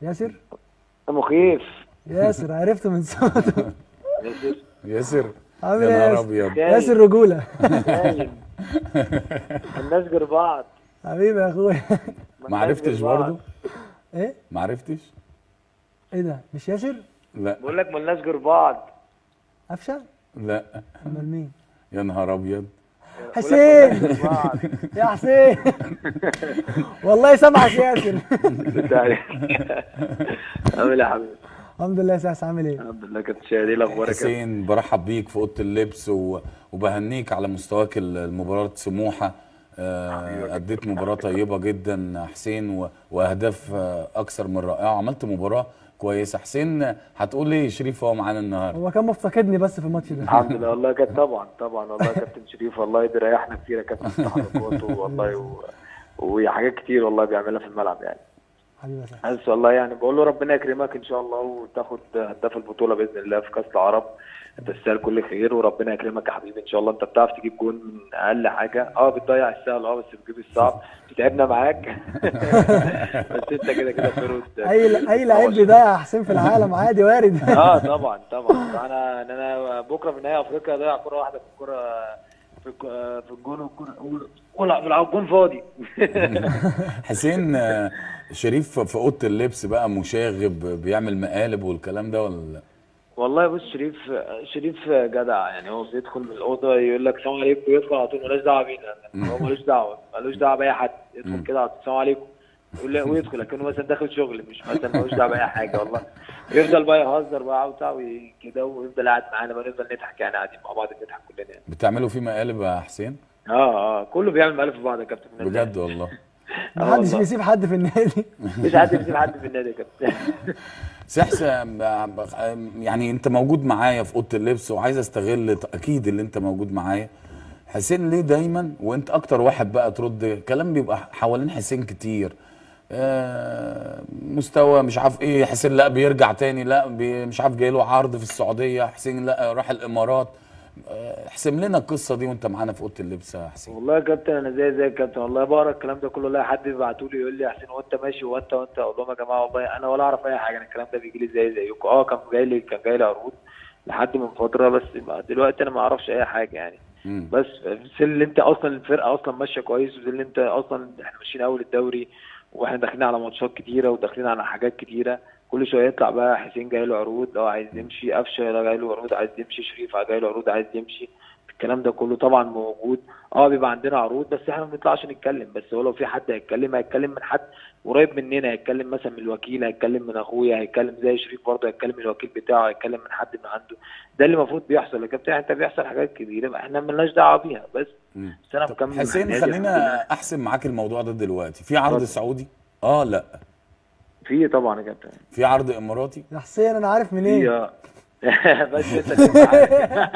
ياسر مخيف ياسر عرفت من صوته ياسر ياسر عامل يا ايه نهار ياسر؟ ابيض ياسر رجوله نايم الناس غير بعض حبيبي يا اخويا ما عرفتش برضه ايه ما عرفتش ايه ده مش ياسر لا بقول لك ما الناس غير بعض افشل لا امال مين يا نهار ابيض حسين غير بعض يا حسين والله سامعك ياسر عامل ايه يا حبيبي الحمد لله يا ساس عامل ايه الحمد لله كابتن شادي ايه الاخبار يا كابتن حسين برحب بيك في اوضه اللبس و... وبهنيك على مستواك ال- المباراه سموحه آه، اديت مباراه طيبه جدا حسين و... واهداف آه، اكثر من رائعه عملت مباراه كويسه حسين هتقول ايه شريف هو معانا النهارده هو كان مفتقدني بس في الماتش ده الحمد لله والله كابتن طبعا طبعا والله يا كابتن شريف والله بيريحنا كتير يا كابتن في تحركاته والله و... وحاجات كتير والله بيعملها في الملعب يعني حبيبي يا ساس بس والله يعني بقول له ربنا يكرمك ان شاء الله وتاخد هداف البطوله باذن الله في كاس العرب انت تستاهل كل خير وربنا يكرمك يا حبيبي ان شاء الله انت بتعرف تجيب جون من اقل حاجه اه بتضيع السهل اه بس بتجيب الصعب تعبنا معاك بس انت كده كده فرود اي اي لعيب بيضيع حسين في العالم عادي وارد اه طبعا طبعا انا انا بكره في نهائي افريقيا ضيع كره واحده في الكره في الك- في الجون والكره ولا بيلعب جون فاضي حسين آه، شريف في اوضه اللبس بقى مشاغب بيعمل مقالب والكلام ده ولا لا والله بص شريف شريف جدع يعني هو بيدخل من الاوضه يقول لك السلام عليكم ويدخل على طول مالوش دعوه بينا هو مالوش دعوه مالوش دعوه باي حد يدخل كده على طول السلام عليكم يقول لي- ويدخل لكنه مثلا داخل شغل مش مثلا مالوش دعوه باي حاجه والله يفضل بقى يهزر بقى وبتاع وي- كده ويفضل قاعد معانا بقى نفضل نضحك يعني قاعدين مع بعض نضحك كلنا يعني. بتعملوا فيه مقالب يا حسين اه اه كله بيعمل مقالب في بعض يا كابتن من الناس. بجد والله محدش والله. بيسيب حد في النادي مش حد بيسيب حد في النادي يا كابتن سحس يعني انت موجود معايا في اوضه اللبس وعايز استغل اكيد اللي انت موجود معايا حسين ليه دايما وانت اكتر واحد بقى ترد كلام بيبقى حوالين حسين كتير آه، مستوى مش عارف ايه حسين لا بيرجع تاني لا بي مش عارف جاي له عرض في السعوديه حسين لا راح الامارات آه، احسم لنا القصه دي وانت معانا في اوضه اللبس يا حسين والله يا كابتن انا زي زي الكابتن والله بقرا الكلام ده كله الاقي حد بيبعتوا لي يقول لي يا حسين هو انت ماشي هو انت وانت اقول لهم يا جماعه والله انا ولا اعرف اي حاجه انا الكلام ده بيجي لي زي زيكم اه كان جاي لي كان جاي لي عروض لحد من فتره بس دلوقتي انا ما اعرفش اي حاجه يعني مم. بس في اللي انت اصلا الفرقه اصلا ماشيه كويس وفي اللي انت اصلا احنا ماشيين اول الدوري واحنا داخلين على ماتشات كتيره وداخلين على حاجات كتيره كل شويه يطلع بقى حسين جاي له عروض اه عايز يمشي قفشه جاي له عروض عايز يمشي شريف جاي له عروض عايز يمشي الكلام ده كله طبعا موجود اه بيبقى عندنا عروض بس احنا ما بنطلعش نتكلم بس هو لو في حد هيتكلم هيتكلم من حد قريب مننا هيتكلم مثلا من الوكيل هيتكلم من اخويا هيتكلم زي شريف برضه هيتكلم من الوكيل بتاعه هيتكلم من حد من عنده ده اللي المفروض بيحصل يا كابتن انت بيحصل حاجات كبيره احنا مالناش دعوه بيها بس مم. بس انا طب مكمل مع حسين النادي الحمد خلينا لله. احسم معاك الموضوع ده دلوقتي في عرض اتفضل. سعودي اه لا في طبعا يا كابتن في عرض اماراتي يا حسين انا عارف منين في بس انت تبقى عارف.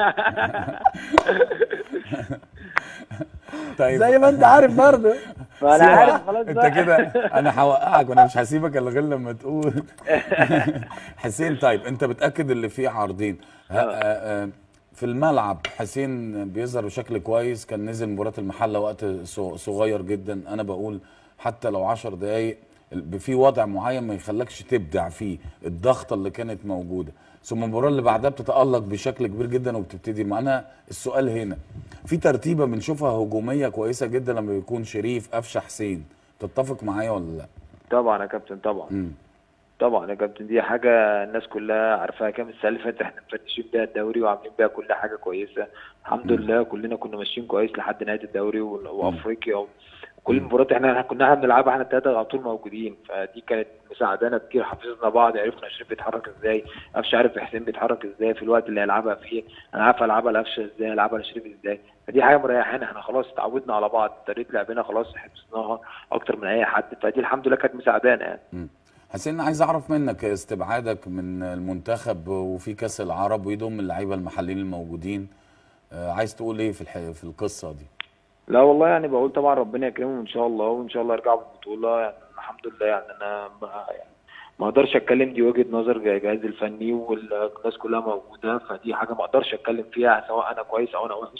طيب زي ما انت عارف برضه فانا سيبك. عارف خلاص انت بقى. كده انا هوقعك وانا مش هسيبك الا غير لما تقول حسين طيب انت بتاكد اللي فيه عرضين ه- آه، آه، في الملعب حسين بيظهر بشكل كويس كان نزل مباراه المحله وقت ص- صغير جدا انا بقول حتى لو 10 دقائق في وضع معين ما يخلكش تبدع فيه الضغطه اللي كانت موجوده ثم المباراه اللي بعدها بتتالق بشكل كبير جدا وبتبتدي معانا السؤال هنا في ترتيبه بنشوفها هجوميه كويسه جدا لما بيكون شريف قفشه حسين تتفق معايا ولا لا طبعا يا كابتن طبعا مم. طبعا يا كابتن دي حاجه الناس كلها عارفاها كام السنه اللي فاتت احنا مفتشين بيها الدوري وعاملين بيها كل حاجه كويسه الحمد لله كلنا كنا ماشيين كويس لحد نهايه الدوري و- وافريقيا كل المباريات احنا كنا احنا بنلعبها احنا الثلاثه على طول موجودين فدي كانت مساعدانا كتير حفظنا بعض عرفنا شريف بيتحرك ازاي قفشه عارف حسين بيتحرك ازاي في الوقت اللي هيلعبها فيه انا عارف العبها لقفشه ازاي العبها لشريف ازاي فدي حاجه مريحانا احنا خلاص اتعودنا على بعض طريقه لعبنا خلاص حفظناها اكتر من اي حد فدي الحمد لله كانت مساعدانا يعني مم. حسين عايز اعرف منك استبعادك من المنتخب وفي كاس العرب ويضم اللعيبه المحليين الموجودين آه، عايز تقول ايه في الح... في القصه دي لا والله يعني بقول طبعا ربنا يكرمهم ان شاء الله وان شاء الله يرجعوا بالبطوله يعني الحمد لله يعني انا ما يعني ما اقدرش اتكلم دي وجهه نظر الجهاز الفني والناس كلها موجوده فدي حاجه ما اقدرش اتكلم فيها سواء انا كويس او انا وحش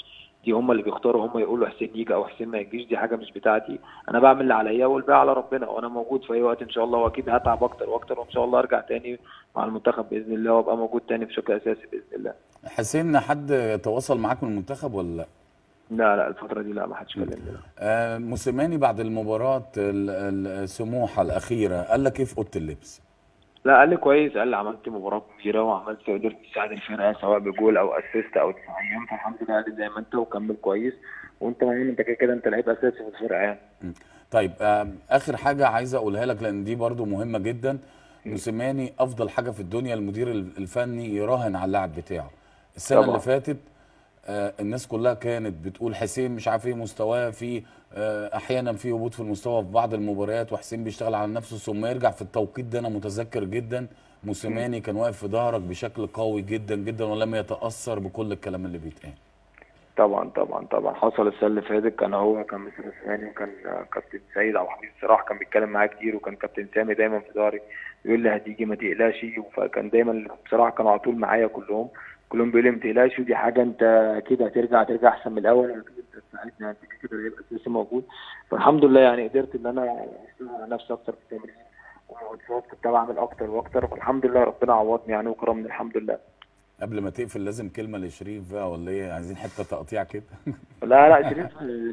دي هم اللي بيختاروا هم يقولوا حسين يجي او حسين ما يجيش دي حاجه مش بتاعتي انا بعمل اللي عليا والباقي على ربنا وانا موجود في اي وقت ان شاء الله واكيد هتعب اكتر واكتر وان شاء الله ارجع تاني مع المنتخب باذن الله وابقى موجود تاني بشكل اساسي باذن الله حسين حد تواصل معاك من المنتخب ولا لا؟ لا لا الفتره دي لا ما حدش كلمني لا. آه موسيماني بعد المباراة ال- ال- سموحة الأخيرة قال لك إيه في أوضة اللبس؟ لا قال لي كويس قال لي عملت مباراه كبيره وعملت قدرت تساعد الفرقه سواء بجول او اسيست او تسعين فالحمد لله قال لي زي ما انت وكمل كويس وانت مهم انت كده كده انت لعيب اساسي في الفرقه يعني م. طيب آه آخر حاجة عايز أقولها لك لأن دي برضو مهمة جدا موسيماني أفضل حاجة في الدنيا المدير الفني يراهن على اللاعب بتاعه السنة طبعا. اللي فاتت آه الناس كلها كانت بتقول حسين مش عارف ايه مستواه في آه احيانا في هبوط في المستوى في بعض المباريات وحسين بيشتغل على نفسه ثم يرجع في التوقيت ده انا متذكر جدا موسيماني كان واقف في ظهرك بشكل قوي جدا جدا ولم يتاثر بكل الكلام اللي بيتقال طبعا طبعا طبعا حصل السنه اللي فاتت كان هو كان مستر سامي وكان كابتن سيد او حبيب صراحه كان بيتكلم معايا كتير وكان كابتن سامي دايما في ظهري يقول لي هتيجي ما تقلقش فكان دايما بصراحه كانوا على طول معايا كلهم كلهم بيقولوا لي ما تقلقش ودي حاجه انت اكيد هترجع هترجع احسن من الاول اكيد انت تساعدنا انت كده هيبقى اساسي موجود فالحمد لله يعني قدرت ان انا اشتغل على نفسي اكتر في التمرين والماتشات كنت بعمل اكتر واكتر فالحمد لله ربنا عوضني يعني وكرمني الحمد لله قبل ما تقفل لازم كلمه لشريف بقى ولا ايه عايزين حته تقطيع كده لا لا شريف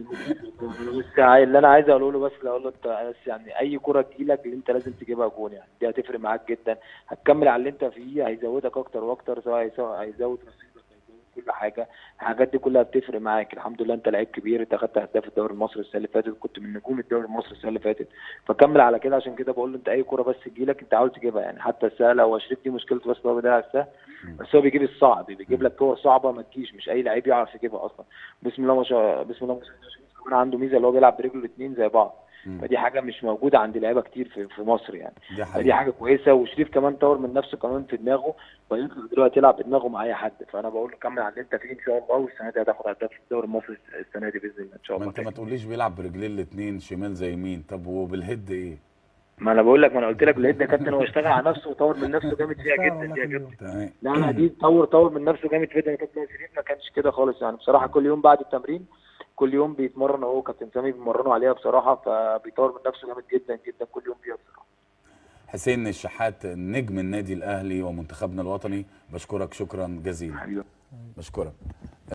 بس اللي انا عايز اقوله له بس اقول له انت بس يعني اي كره تجيلك اللي انت لازم تجيبها جون يعني دي هتفرق معاك جدا هتكمل على اللي انت فيه هيزودك اكتر واكتر سواء هيزود هيزود رصيدك هيزود كل حاجه الحاجات دي كلها بتفرق معاك الحمد لله انت لعيب كبير انت خدت هداف الدوري المصري السنه اللي فاتت كنت من نجوم الدوري المصري السنه اللي فاتت فكمل على كده عشان كده بقول له انت اي كره بس تجيلك انت حاول تجيبها يعني حتى السهله هو شريف دي مشكلته بس هو بيضيع السهل بس هو بيجيب الصعب بيجيب لك كور صعبه ما تجيش مش اي لعيب يعرف يجيبها اصلا بسم الله ما شاء بسم الله ما شاء الله شريف كمان عنده ميزه اللي هو بيلعب برجله الاثنين زي بعض فدي حاجه مش موجوده عند لعيبه كتير في, في مصر يعني دي فدي حقيقة حاجه كويسه وشريف كمان طور من نفسه كمان في دماغه فيقدر دلوقتي يلعب بدماغه مع اي حد فانا بقول له كمل على اللي انت فيه ان شاء الله والسنه دي هتاخد هداف في الدوري المصري السنه دي باذن الله ان شاء ما الله انت ما تقوليش بيلعب برجلين الاثنين شمال زي مين طب وبالهيد ايه ما انا بقول لك ما انا قلت لك الهيد ده كابتن هو اشتغل على نفسه وطور من نفسه جامد فيها جدا فيها جدا تمام لا لا دي طور طور من نفسه جامد جدا كابتن شريف ما كانش كده خالص يعني بصراحه كل يوم بعد التمرين كل يوم بيتمرن هو كابتن سامي بيمرنوا عليها بصراحه فبيطور من نفسه جامد جدا جدا كل يوم فيها بصراحه حسين الشحات نجم النادي الاهلي ومنتخبنا الوطني بشكرك شكرا جزيلا حبيبي بشكرك